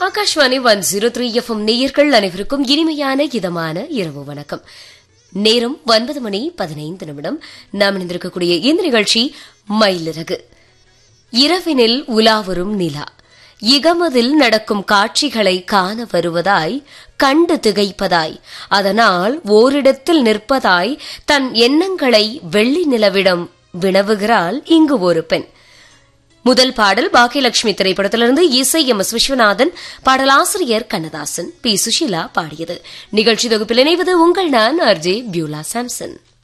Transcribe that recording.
Akashvani one zero three FM நேயர்கள் அனைவருக்கும் இனிமையான இதமான இரவு வணக்கம் நேரம் ஒன்பது மணி பதினைந்து நிமிடம் நாம் இணைந்திருக்கக்கூடிய இந்த நிகழ்ச்சி மயிலிறகு இரவினில் உலாவரும் நிலா இகமதில் நடக்கும் காட்சிகளை காண வருவதாய் கண்டு திகைப்பதாய் அதனால் ஓரிடத்தில் நிற்பதாய் தன் எண்ணங்களை வெள்ளி நிலவிடம் வினவுகிறாள் இங்கு ஒரு பெண் முதல் பாடல் பாக்கியலட்சுமி திரைப்படத்திலிருந்து இசை எம் எஸ் விஸ்வநாதன் பாடலாசிரியர் கண்ணதாசன் பி சுஷீலா பாடியது நிகழ்ச்சி தொகுப்பில் இணைவது உங்கள் நான் அர்ஜே பியூலா சாம்சன்